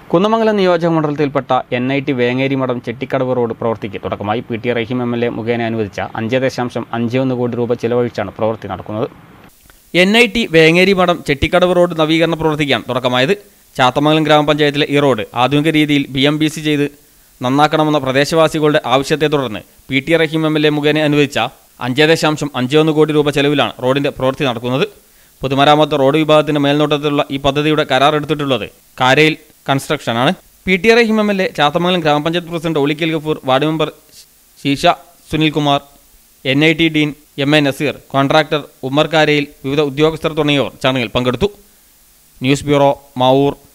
കുന്നമംഗലം നിയോജക മണ്ഡലത്തിൽപ്പെട്ട N I T Vengeri Madom Chettikkadavu road പ്രവൃത്തിക്ക് തുടക്കമായി P T Rahim M L A മുഖേന അനുവദിച്ച അഞ്ച് ദശാംശം അഞ്ച് ഒന്ന് കോടി രൂപ ചിലവഴിച്ചാണ് പ്രവൃത്തി നടക്കുന്നത് N I T Vengeri Madom Chettikkadavu road നവീകരണ പ്രവൃത്തിക്കാണ് തുടക്കമായത് ചാത്തമംഗലം ഗ്രാമപഞ്ചായത്തിലെ ഈ റോഡ് ആധുനിക രീതിയിൽ ബി എം ബി സി ചെയ്ത് നന്നാക്കണമെന്ന പ്രദേശവാസികളുടെ ആവശ്യത്തെ തുടർന്ന് P T Rahim M L A മുഖേന അനുവദിച്ച അഞ്ച് ദശാംശം അഞ്ച് ഒന്ന് കോടി രൂപ ചെലവിലാണ് റോഡിന്റെ പ്രവൃത്തി നടക്കുന്നത് പൊതുമരാമത്ത് റോഡ് വിഭാഗത്തിന്റെ മേൽനോട്ടത്തിലുള്ള ഈ പദ്ധതിയുടെ കരാർ എടുത്തിട്ടുള്ളത് കാരയിൽ കൺസ്ട്രക്ഷനാണ് P T Rahim M L A Chathamangalam ഗ്രാമപഞ്ചായത്ത് president Olikkal Gafoor ward member Sheesha Sunilkumar N I T dean M A Naseer contractor Ummer Karayil വിവിധ ഉദ്യോഗസ്ഥർ തുടങ്ങിയവർ ചടങ്ങിൽ പങ്കെടുത്തു ന്യൂസ് ബ്യൂറോ മാവൂർ